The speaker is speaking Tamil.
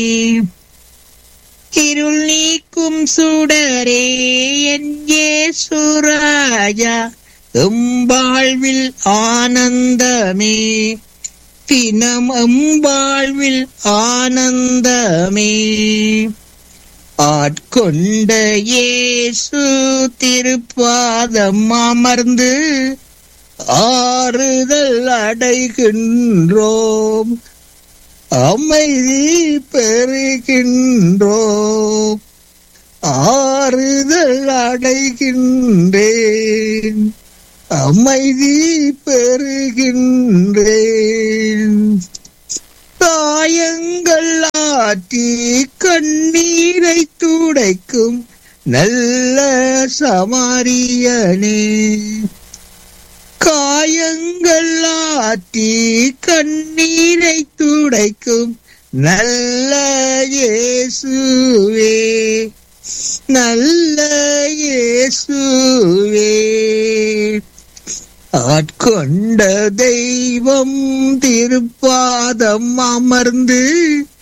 இருள் நீக்கும் சுடரே என் ஏசுராஜா எம்பாழ்வில் ஆனந்தமே தினம் எம்பாழ்வில் ஆனந்தமே ஆட்கொண்ட இயேசு திருப்பாதம் அமர்ந்து ஆறுதல் அடைகின்றோம் அமைதி பெறுகின்றோம் ஆறுதல் அடைகின்றேன் அமைதி பெறுகின்றேன் காயங்கள் ஆற்றி கண்ணீரை துடைக்கும் நல்ல சமாரியனே காயங்கள் ஆற்றி கண்ணீரை துடைக்கும் நல்ல இயேசுவே நல்ல இயேசுவே ஆட்கொண்ட தெய்வம் திருப்பாதம் அமர்ந்து